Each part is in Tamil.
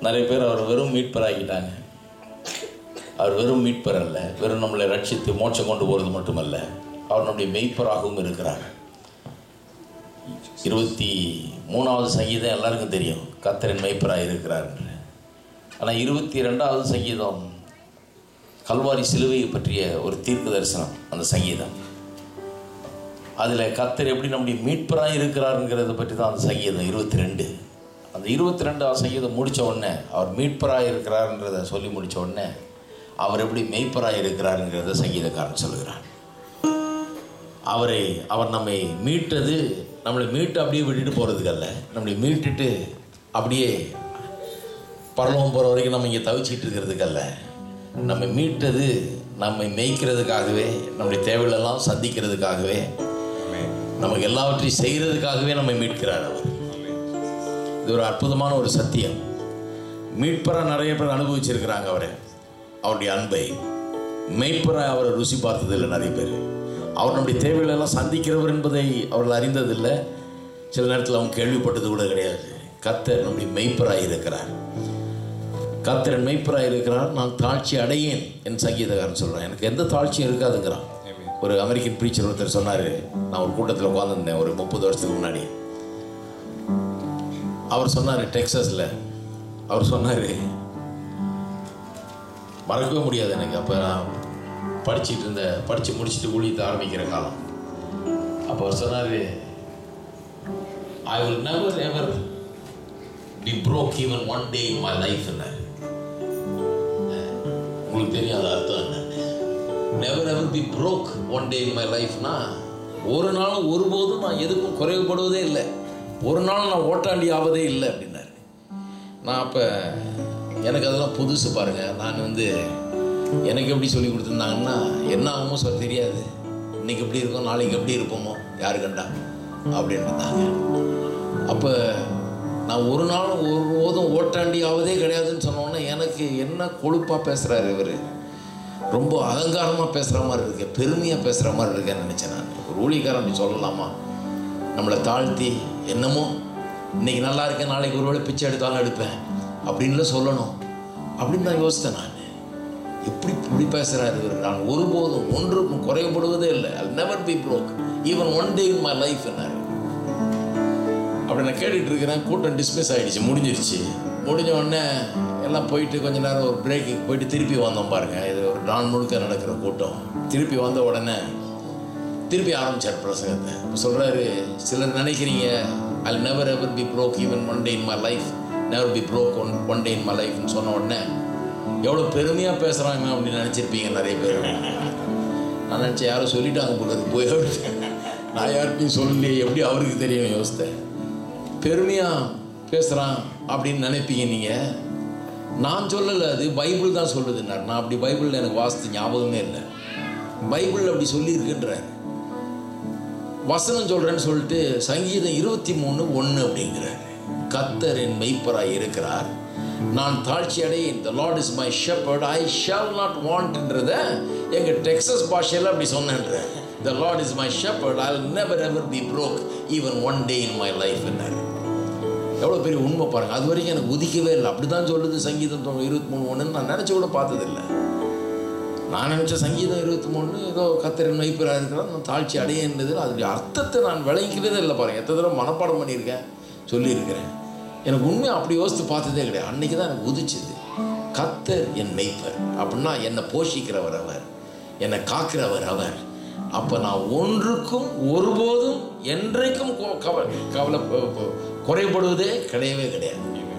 நிறைய பேர் அவர் வெறும் மீட்பராகிட்டாங்க அவர் வெறும் மீட்பர் அல்ல வெறும் நம்மளை ரட்சித்து மோட்சம் கொண்டு போகிறது மட்டுமல்ல அவர் நம்முடைய மெய்ப்பராகவும் இருக்கிறார் இருபத்தி மூணாவது சங்கீதம் எல்லாருக்கும் தெரியும் கத்தரின் மெய்ப்பராக இருக்கிறார் என்று ஆனால் இருபத்தி ரெண்டாவது சங்கீதம் கல்வாரி சிலுவையை பற்றிய ஒரு தீர்க்க தரிசனம் அந்த சங்கீதம் அதில் கத்தர் எப்படி நம்முடைய மீட்பராக இருக்கிறாருங்கிறத பற்றி தான் அந்த சங்கீதம் இருபத்தி ரெண்டு அந்த இருபத்தி ரெண்டாவது சங்கீதம் முடித்த உடனே அவர் மீட்பராக இருக்கிறாருன்றதை சொல்லி முடித்த உடனே அவர் எப்படி மெய்ப்பராக இருக்கிறாருங்கிறத சங்கீதக்காரன் சொல்லுகிறார் அவரை அவர் நம்மை மீட்டது நம்மளை மீட்டு அப்படியே விட்டுட்டு போகிறதுக்கு அல்ல நம்மளை மீட்டுட்டு அப்படியே பரலோகம் போகிற வரைக்கும் நம்ம இங்கே தவிச்சிட்டு இருக்கிறதுக்கு அல்ல நம்மை மீட்டது நம்மை மேய்க்கிறதுக்காகவே நம்முடைய தேவைகளெல்லாம் சந்திக்கிறதுக்காகவே நமக்கு எல்லாவற்றையும் செய்கிறதுக்காகவே நம்மை மீட்கிறார் அவர் இது ஒரு அற்புதமான ஒரு சத்தியம் மீட்பராக நிறைய பேர் அனுபவிச்சிருக்கிறாங்க அவரை அவருடைய அன்பை மெய்ப்பராக அவரை ருசி பார்த்ததில்லை நிறைய பேர் அவர் நம்முடைய தேவைகளை எல்லாம் சந்திக்கிறவர் என்பதை அவர்கள் அறிந்ததில்லை சில நேரத்தில் அவங்க கேள்விப்பட்டது கூட கிடையாது கத்தர் நம்முடைய மெய்ப்பராக இருக்கிறார் கத்தரன் மெய்ப்பராக இருக்கிறார் நான் தாழ்ச்சி அடையேன் என் சங்கீதக்காரன் சொல்கிறேன் எனக்கு எந்த தாழ்ச்சியும் இருக்காதுங்கிறான் ஒரு அமெரிக்கன் ப்ரீச்சர் ஒருத்தர் சொன்னார் நான் ஒரு கூட்டத்தில் உட்காந்துருந்தேன் ஒரு முப்பது வருஷத்துக்கு முன்னாடி அவர் சொன்னார் டெக்ஸஸில் அவர் சொன்னார் மறக்கவே முடியாது எனக்கு அப்போ நான் படிச்சிட்டு இருந்த படித்து முடிச்சுட்டு ஊழியத்தை ஆரம்பிக்கிற காலம் அப்போ அவர் சொன்னார் I will never ever be broke even one day in my life உங்களுக்கு தெரியும் அது அர்த்தம் என்ன never ever be broke one day in my லைஃப்னா ஒரு நாளும் ஒருபோதும் நான் எதுக்கும் குறைவுபடுவதே இல்லை ஒரு நாள் நான் ஓட்டாண்டி ஆவதே இல்லை அப்படின்னாரு நான் அப்போ எனக்கு அதெல்லாம் புதுசு பாருங்கள் நான் வந்து எனக்கு எப்படி சொல்லி கொடுத்துருந்தாங்கன்னா என்ன ஆகுமோ சொல்ல தெரியாது இன்னைக்கு எப்படி இருக்கோம் நாளைக்கு எப்படி இருப்போமோ யாரு கண்டா அப்படின்னு இருந்தாங்க அப்போ நான் ஒரு நாள் ஒரு போதும் ஓட்டாண்டி ஆவதே கிடையாதுன்னு சொன்னோன்னே எனக்கு என்ன கொழுப்பாக பேசுகிறாரு இவர் ரொம்ப அகங்காரமாக பேசுகிற மாதிரி இருக்கு பெருமையாக பேசுகிற மாதிரி இருக்கேன்னு நினச்சேன் நான் ஒரு ஊழியக்காரன் அப்படி சொல்லலாமா நம்மளை தாழ்த்தி என்னமோ இன்னைக்கு நல்லா இருக்கேன் நாளைக்கு ஒருவேளை பிச்சை எடுத்தாலும் எடுப்பேன் அப்படின்ல சொல்லணும் அப்படின்னு நான் யோசித்தேன் நான் எப்படி இப்படி பேசுகிறாரு இவர் நான் ஒருபோதும் ஒன்றுக்கும் குறைவுபடுவதே இல்லை I never be broke even one day in my life என்னாரு அப்படி நான் கேட்டுட்டு இருக்கிறேன் கூட்டம் டிஸ்மிஸ் ஆகிடுச்சு முடிஞ்சிருச்சு முடிஞ்ச உடனே எல்லாம் போயிட்டு கொஞ்ச நேரம் ஒரு பிரேக்குக்கு போயிட்டு திருப்பி வந்தோம் பாருங்க இது ஒரு நாள் முழுக்க நடக்கிற கூட்டம் திருப்பி வந்த உடனே திருப்பி ஆரம்பிச்சார் பிரசங்கத்தை இப்போ சொல்கிறாரு சிலர் நினைக்கிறீங்க I never ever be broke even one day in my life never be broke one one day in my லைஃப்னு சொன்ன உடனே எவ்வளோ பெருமையாக பேசுகிறாங்க அப்படின்னு நினச்சிருப்பீங்க நிறைய பேர் நான் நினச்சேன் யாரும் சொல்லிட்டாங்க போல இருக்கு போய் அவருக்கு நான் யார்கிட்டையும் சொல்லி எப்படி அவருக்கு தெரியும் யோசித்தேன் பெருமையாக பேசுகிறான் அப்படின்னு நினைப்பீங்க நீங்கள் நான் சொல்லலை அது பைபிள் தான் சொல்லுதுன்னார் நான் அப்படி பைபிளில் எனக்கு வாசித்து ஞாபகமே இல்லை பைபிள் அப்படி சொல்லியிருக்குன்றார் வசனம் சொல்கிறேன்னு சொல்லிட்டு சங்கீதம் இருபத்தி மூணு ஒன்று அப்படிங்கிறார் கத்தர் என் மெய்ப்பராய் இருக்கிறார் நான் தாழ்ச்சி அடையேன் the lord is my shepherd I shall not வாண்ட்ன்றத எங்கள் டெக்ஸஸ் பாஷையில் அப்படி சொன்னேன்ற the lord is my shepherd I never ever be broke even one day in my life என்னார் எவ்வளோ பெரிய உண்மை பாருங்கள் அது வரைக்கும் எனக்கு உதிக்கவே இல்லை அப்படி தான் சொல்லுது சங்கீதம் தொ- இருபத்தி மூணு ஒன்றுன்னு நான் நினச்சி கூட பார்த்ததில்லை நான் நினச்ச சங்கீதம் இருபத்தி மூணு ஏதோ கத்திரன் வைப்பராக இருக்கிறான் நான் தாழ்ச்சி அடையன்றது அதோடைய அர்த்தத்தை நான் விளங்கிக்கவே இல்லை பாருங்கள் எத்தனை தடவை மனப்பாடம் பண்ணியிருக்கேன் சொல்லியிருக்கிறேன் எனக்கு உண்மையாக அப்படி யோசித்து பார்த்ததே கிடையாது அன்றைக்கி தான் எனக்கு உதிச்சுது கத்தர் என் மெய்ப்பர் அப்படின்னா என்னை போஷிக்கிறவர் அவர் என்னை காக்கிறவர் அவர் அப்போ நான் ஒன்றுக்கும் ஒருபோதும் என்றைக்கும் கொ- கவ கவலை ப- ப- குறைபடுவதே கிடையவே கிடையாது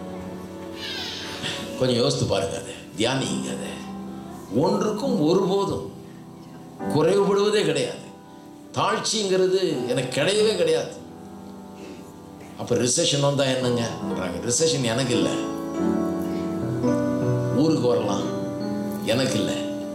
கொஞ்சம் யோசித்து பாருங்க அதை தியானிங்க அதை ஒன்றுக்கும் ஒருபோதும் குறைவுபடுவதே கிடையாது தாழ்ச்சிங்கிறது எனக்கு கிடையவே கிடையாது அப்போ ரிசெஷன் வந்தால் என்னங்க ரிசெஷன் எனக்கு இல்லை ஊருக்கு வரலாம் எனக்கு இல்லை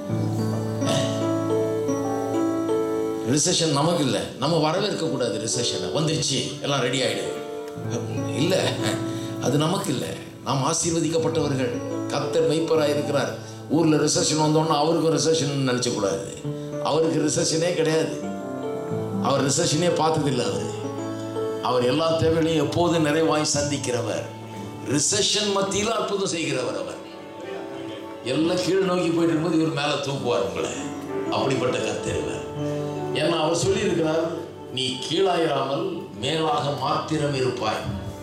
ரிசெஷன் நமக்கு இல்லை நம்ம வரவேற்கக்கூடாது ரிசெஷனை வந்துருச்சு எல்லாம் ரெடி ஆகிடு இல்லை அது நமக்கு இல்லை நாம் ஆசீர்வதிக்கப்பட்டவர்கள் கத்தர் மெய்ப்பராக இருக்கிறார் ஊரில் ரிசெஷன் வந்தோன்னா அவருக்கும் ரிசெஷன் நினச்சக்கூடாது அவருக்கு ரிசெஷனே கிடையாது அவர் ரிசெஷனே பார்த்ததில்லை அவர் அவர் எல்லா தேவைகளையும் எப்போதும் நிறைவாய் சந்திக்கிறவர் ரிசெஷன் மத்தியில் அற்புதம் செய்கிறவர் அவர் எல்லாம் கீழ் நோக்கி போயிட்டு இருக்கும்போது இவர் மேலே தூக்குவார் உங்களை அப்படிப்பட்ட கத்தேவர் ஏன்னா அவர் சொல்லியிருக்கிறார் நீ கீழாயிராமல் மேலாக மாத்திரம் இருப்பாய்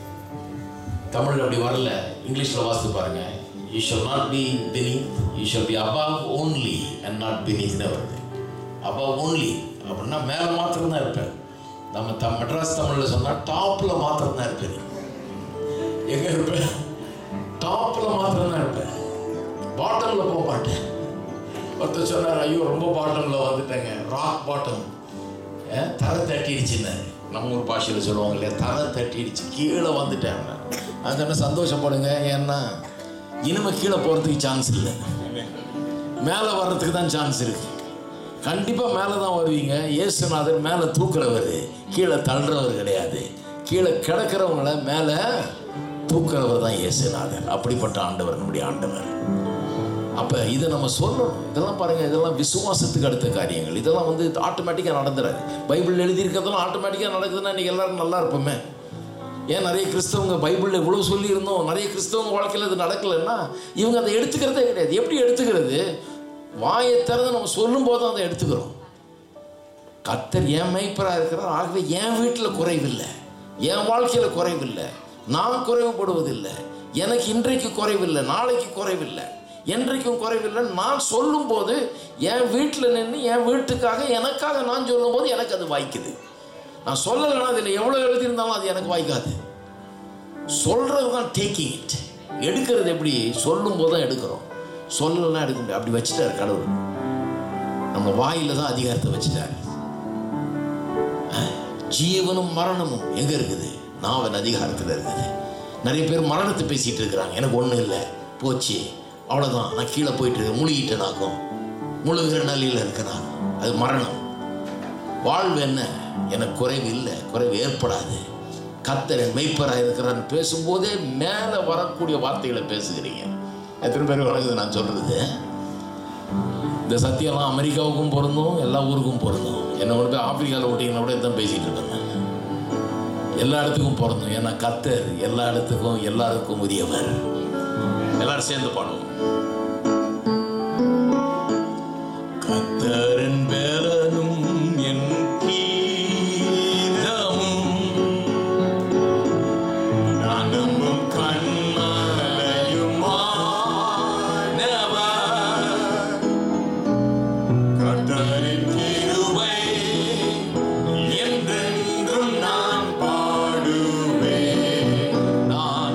தமிழ் அப்படி வரல இங்கிலீஷில் வாசித்து பாருங்க you shall not be beneath you shall be above only and not beneathனு வருது above only அப்படின்னா மேலே மாத்திரம் தான் இருப்பேன் நம்ம த மெட்ராஸ் தமிழில் சொன்னால் டாப்பில் மாத்திரம் தான் இருப்பேன் எங்கே இருப்பேன் டாப்பில் மாத்திரம் தான் இருப்பேன் பாட்டமில் போக மாட்டேன் ஒருத்தர் சொன்னார் ஐயோ ரொம்ப பாட்டமில் வந்துட்டேங்க ராக் பாட்டம் தலை தட்டிடுச்சுன்னாரு நம்ம ஒரு பாஷையில் சொல்லுவாங்க இல்லையா தலை தட்டிடுச்சு கீழே வந்துட்டேன் நான் சொன்ன சந்தோஷப்படுங்க ஏன்னா இனிமே கீழே போகிறதுக்கு சான்ஸ் இல்லை மேலே வர்றதுக்கு தான் சான்ஸ் இருக்கு கண்டிப்பாக மேலே தான் வருவீங்க இயேசுநாதர் மேலே தூக்குறவர் கீழே தள்ளுறவர் கிடையாது கீழே கிடக்கிறவங்கள மேலே தூக்குறவர் தான் இயேசுநாதர் அப்படிப்பட்ட ஆண்டவர் நம்முடைய ஆண்டவர் அப்போ இதை நம்ம சொல்லணும் இதெல்லாம் பாருங்கள் இதெல்லாம் விசுவாசத்துக்கு அடுத்த காரியங்கள் இதெல்லாம் வந்து ஆட்டோமேட்டிக்காக நடந்துடாது பைபிள் எழுதியிருக்கிறதெல்லாம் ஆட்டோமேட்டிக்காக நடக்குதுன்னா இன்றைக்கி எல்லாரும் நல்லா இருப்போமே ஏன் நிறைய கிறிஸ்தவங்க பைபிளில் இவ்வளோ சொல்லியிருந்தோம் நிறைய கிறிஸ்தவங்க வாழ்க்கையில் இது நடக்கலைன்னா இவங்க அதை எடுத்துக்கிறதே கிடையாது எப்படி எடுத்துக்கிறது வாயை திறந்து நம்ம சொல்லும் போது அதை எடுத்துக்கிறோம் கத்தர் என் மெய்ப்பராக இருக்கிறார் ஆகவே என் வீட்டில் குறைவில்லை என் வாழ்க்கையில் குறைவில்லை நான் குறைவுபடுவதில்லை எனக்கு இன்றைக்கு குறைவில்லை நாளைக்கு குறைவில்லை என்றைக்கும் குறைவில்லை நான் சொல்லும்போது என் வீட்டில் நின்று என் வீட்டுக்காக எனக்காக நான் சொல்லும்போது எனக்கு அது வாய்க்குது நான் சொல்லலைன்னா அதில் எவ்வளோ எழுதியிருந்தாலும் அது எனக்கு வாய்க்காது சொல்கிறது தான் டேக்கிங் இட் எடுக்கிறது எப்படி சொல்லும்போது தான் எடுக்கிறோம் சொல்லலைன்னா எடுக்க முடியாது அப்படி வச்சுட்டாரு கடவுள் நம்ம வாயில தான் அதிகாரத்தை வச்சுட்டாரு அஹ், ஜீவனும் மரணமும் எங்கே இருக்குது நாவன் அதிகாரத்தில் இருக்குது நிறைய பேர் மரணத்தை பேசிகிட்டு இருக்கிறாங்க எனக்கு ஒன்றும் இல்லை போச்சு அவ்வளோதான் நான் கீழே போயிட்டு இருக்கேன் முழுகிட்டேனாக்கும் முழுகிற நிலையில் இருக்கிறான் அது மரணம் வாழ்வு என்ன எனக்கு குறைவு இல்லை குறைவு ஏற்படாது கத்தர் என் மெய்ப்பராக இருக்கிறான்னு பேசும்போதே மேலே வரக்கூடிய வார்த்தைகளை பேசுகிறீங்க எத்தனை பேர் வழங்குது நான் சொல்கிறது இந்த சத்தியம்லாம் அமெரிக்காவுக்கும் பொருந்தும் எல்லா ஊருக்கும் பொருந்தும் என்னை கொண்டு போய் ஆப்பிரிக்காவில் விட்டீங்கன்னா கூட இதான் பேசிகிட்டு இருக்கேன் நான். எல்லா இடத்துக்கும் பொருந்தும் ஏன்னா கத்தர் எல்லா இடத்துக்கும் எல்லாருக்கும் உரியவர் எல்லாரும் சேர்ந்து பாடுவோம் கத்தரின் பேரனும் என் கீதமும் நான் நம்பும் கண்மலையுமானவர் கர்த்தரின் கிருபை என்றென்றும் நான் பாடுவேன் நான்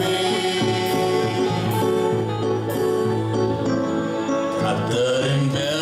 போற்றிடுவேன் கர்த்தரின்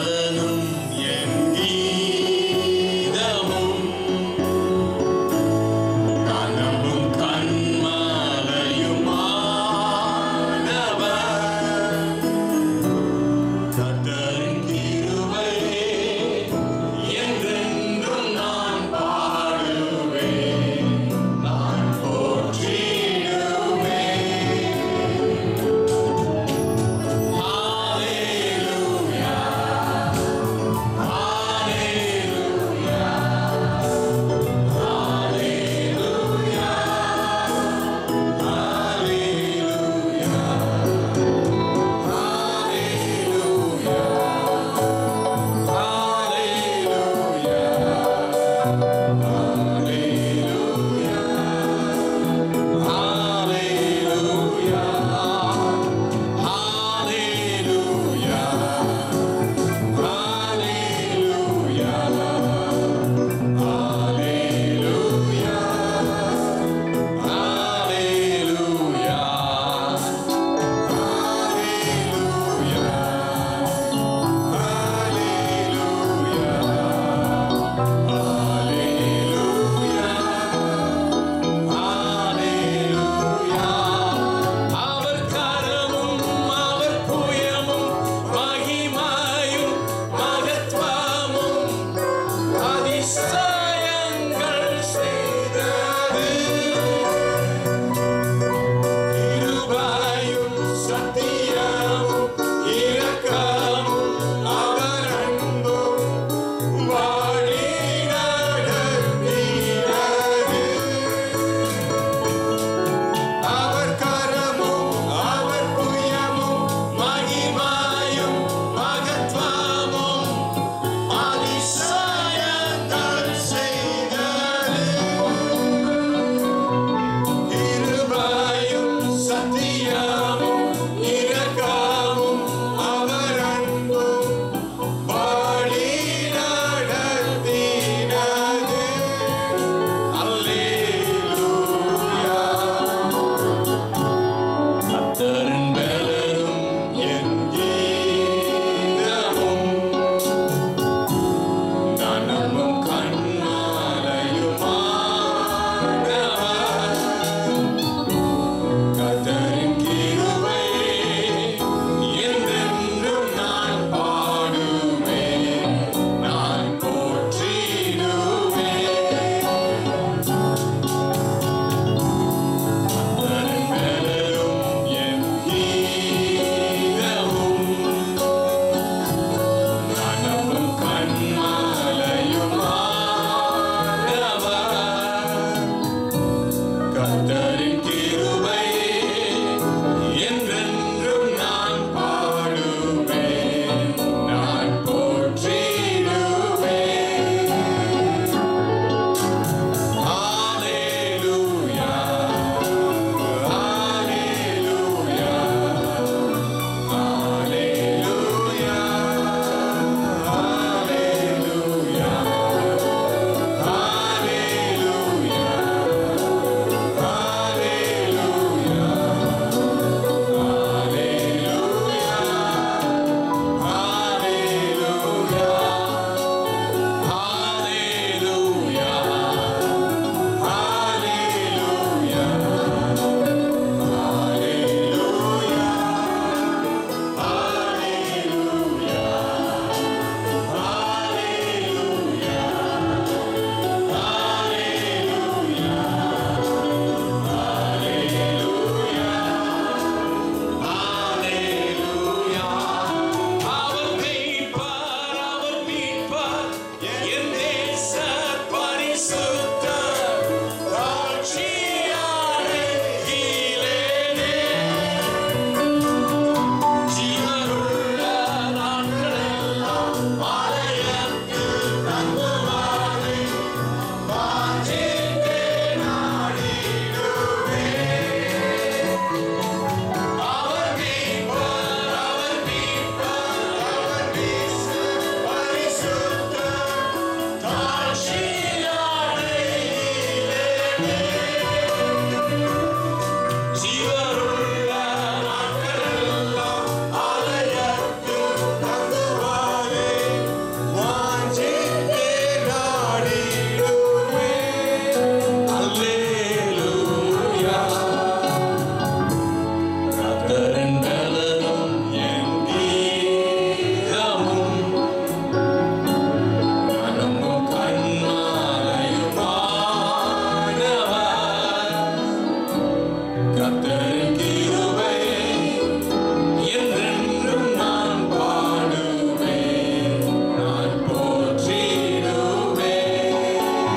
கர்த்தரின் கிருபை என்றென்றும் நான் பாடுவேன் நான் போற்றிடுவேன்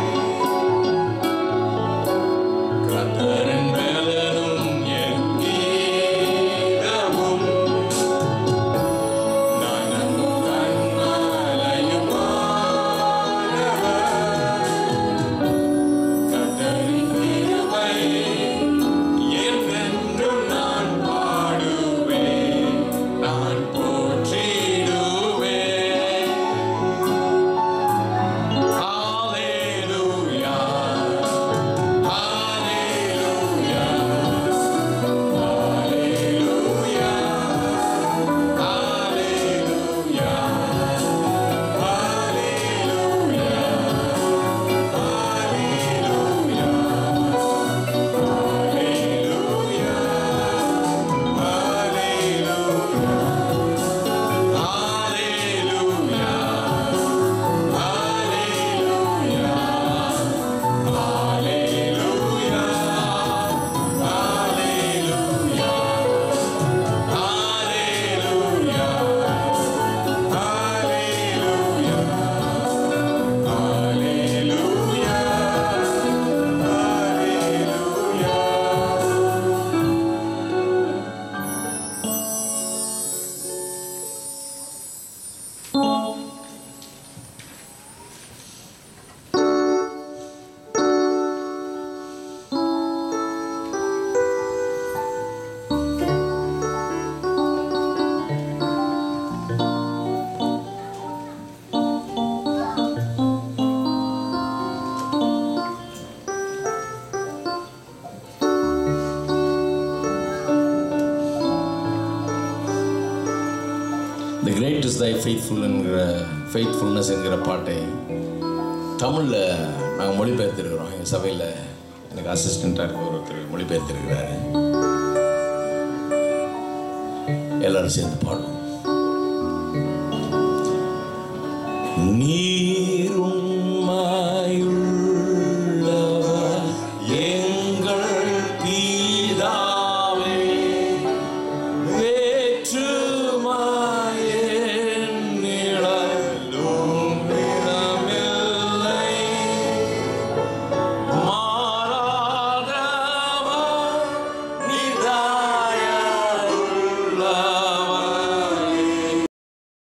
கர்த்தரின் பலனும் என் கீதமும் நானும் கண்மலையுமானவர் கர்த்தரின் கிருபை என்றென்றும் நான் பாடுவேன் நான் போற்றிடுவேன் hallelujah hallelujah hallelujah hallelujah the great is thy faithful என்கிற ஃபெய்த்ஃபுல்னஸ் என்கிற பாட்டை தமிழில் நாங்கள் மொழிபெயர்த்திருக்கிறோம் எங்கள் சபையில் எனக்கு அசிஸ்டண்ட்டாக இருக்க ஒருத்தர் மொழிபெயர்த்திருக்கிறாரு எல்லாரும் சேர்ந்து பாடுவோம் நீ